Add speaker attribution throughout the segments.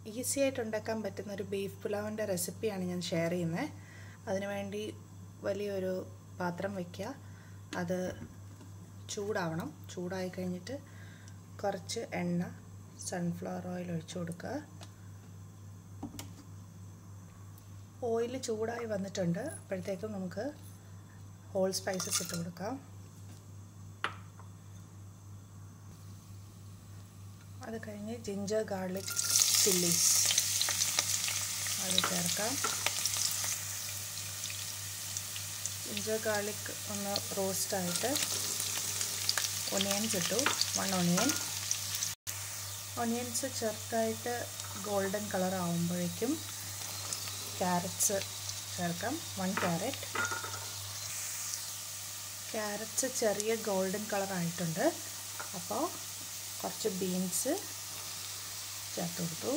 Speaker 1: easy ആയിട്ട് ഉണ്ടാക്കാൻ പറ്റുന്ന ഒരു ബീഫ് പുലാവിൻ്റെ റെസിപ്പിയാണ് ഞാൻ ഷെയർ ചെയ്യുന്നത് അതിനുവേണ്ടി വലിയൊരു പാത്രം വയ്ക്കുക അത് ചൂടാവണം ചൂടായി കഴിഞ്ഞിട്ട് കുറച്ച് എണ്ണ സൺഫ്ലവർ ഓയിൽ ഒഴിച്ചു കൊടുക്കുക ഓയിൽ ചൂടായി വന്നിട്ടുണ്ട് അപ്പോഴത്തേക്കും നമുക്ക് ഹോൾ സ്പൈസസ് ഇട്ട് കൊടുക്കാം അത് കഴിഞ്ഞ് ജിഞ്ചർ ഗാർലിക് ചില്ലി അത് ചേർക്കാം ജിഞ്ചർ ഗാർലിക് ഒന്ന് റോസ്റ്റായിട്ട് ഒനിയൻസ് ഇട്ടു വൺ ഒനിയൻ ഒനിയൻസ് ചെറുതായിട്ട് ഗോൾഡൻ കളർ ആകുമ്പോഴേക്കും ക്യാരറ്റ്സ് ചേർക്കാം വൺ ക്യാരറ്റ് ക്യാരറ്റ്സ് ചെറിയ ഗോൾഡൻ കളർ ആയിട്ടുണ്ട് അപ്പോൾ കുറച്ച് ബീൻസ് ചേർത്ത് കൊടുത്തു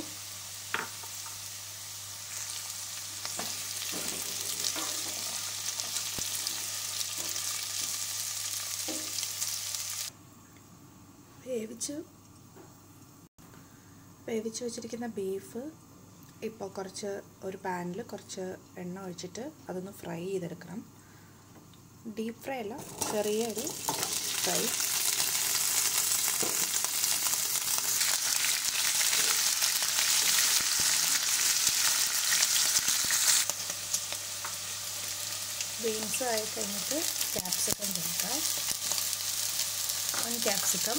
Speaker 1: വേവിച്ച് വേവിച്ച് വെച്ചിരിക്കുന്ന ബീഫ് ഇപ്പോൾ കുറച്ച് ഒരു പാനിൽ കുറച്ച് എണ്ണ ഒഴിച്ചിട്ട് അതൊന്ന് ഫ്രൈ ചെയ്തെടുക്കണം ഡീപ്പ് ഫ്രൈ അല്ല ചെറിയൊരു ഫ്രൈ ബീൻസ് ആയി കഴിഞ്ഞിട്ട് ക്യാപ്സിക്കം ചേർക്കാം വൺ ക്യാപ്സിക്കം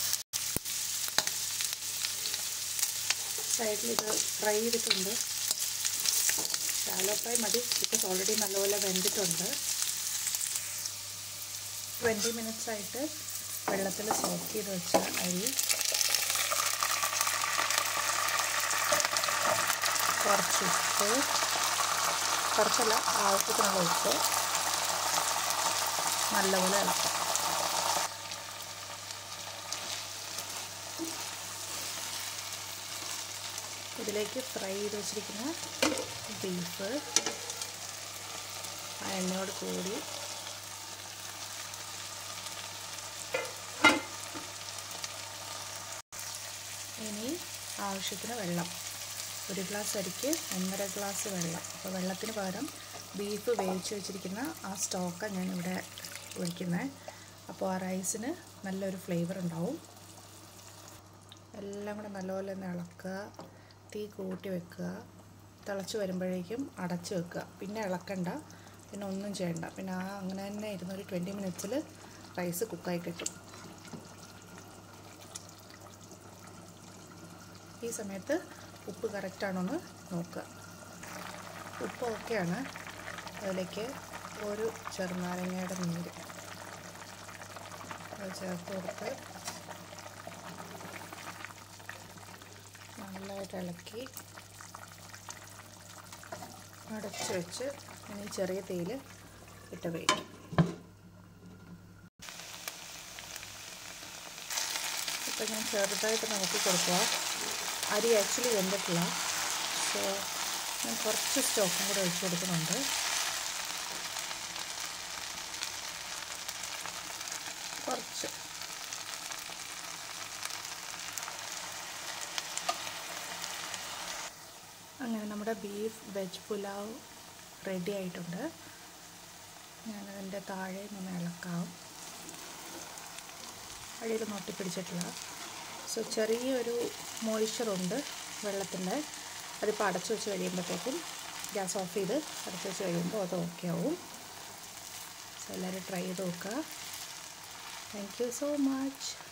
Speaker 1: സൈഡിൽ ഇത് ഫ്രൈ ചെയ്തിട്ടുണ്ട് ഷാലോ ഫ്രൈ മതി ബിക്കോസ് ഓൾറെഡി നല്ലപോലെ വെന്തിട്ടുണ്ട് ട്വൻറ്റി മിനിറ്റ്സ് ആയിട്ട് വെള്ളത്തിൽ സോക്ക് ചെയ്ത് വെച്ച അരി കുറച്ച് ഉപ്പ് കുറച്ചല്ല ആവശ്യത്തിനുള്ള ഉപ്പ് നല്ലപോലെ ഇളക്കാം ഇതിലേക്ക് ഫ്രൈ ചെയ്ത് വെച്ചിരിക്കുന്ന ബീഫ് ആ എണ്ണയോട് കൂടി ഇനി ആവശ്യത്തിന് വെള്ളം ഒരു ഗ്ലാസ് അരിക്ക് ഒന്നര ഗ്ലാസ് വെള്ളം അപ്പോൾ വെള്ളത്തിന് പകരം ബീഫ് വേവിച്ച് വെച്ചിരിക്കുന്ന ആ സ്റ്റോക്കാണ് ഞാനിവിടെ ഒഴിക്കുന്നത് അപ്പോൾ ആ റൈസിന് നല്ലൊരു ഫ്ലേവർ ഉണ്ടാവും എല്ലാം കൂടെ നല്ലപോലെ ഒന്ന് ഇളക്കുക തീ കൂട്ടി വെക്കുക തിളച്ച് വരുമ്പോഴേക്കും അടച്ച് വെക്കുക പിന്നെ ഇളക്കണ്ട പിന്നെ ഒന്നും ചെയ്യണ്ട പിന്നെ ആ അങ്ങനെ തന്നെ ഇരുന്ന് ഒരു ട്വൻറ്റി മിനിറ്റ്സിൽ റൈസ് കുക്കായി കിട്ടും ഈ സമയത്ത് ഉപ്പ് കറക്റ്റാണോന്ന് നോക്കുക ഉപ്പ് ഓക്കെയാണ് അതിലേക്ക് ഒരു ചെറുനാരങ്ങയുടെ നീര് അത് ചേർത്ത് കൊടുത്ത് നല്ലതായിട്ട് ഇളക്കി അടച്ച് വെച്ച് ഇനി ചെറിയ തീയിൽ ഇട്ട് വേവിക്കും ഇപ്പം ഞാൻ ചെറുതായിട്ട് നോക്കി കൊടുക്കുക അരി ആക്ച്വലി വെന്തിട്ടില്ല സോ ഞാൻ കുറച്ച് സ്റ്റോക്കും കൂടെ ഒഴിച്ച് കൊടുക്കുന്നുണ്ട് കുറച്ച് അങ്ങനെ നമ്മുടെ ബീഫ് വെജ് പുലാവ് റെഡി ആയിട്ടുണ്ട് ഞാനതിൻ്റെ താഴെ നിന്ന് ഇളക്കാം അടിയിൽ ഒട്ടിപ്പിടിച്ചിട്ടില്ല സോ ചെറിയൊരു മോയ്സ്ചറുണ്ട് വെള്ളത്തിൻ്റെ അതിപ്പോൾ അടച്ചു വെച്ച് കഴിയുമ്പോഴത്തേക്കും ഗ്യാസ് ഓഫ് ചെയ്ത് അടച്ചു വെച്ച് കഴിയുമ്പോൾ അത് ഓക്കെ ആവും സോ എല്ലാവരും ട്രൈ ചെയ്ത് നോക്കുക താങ്ക് യു സോ മച്ച്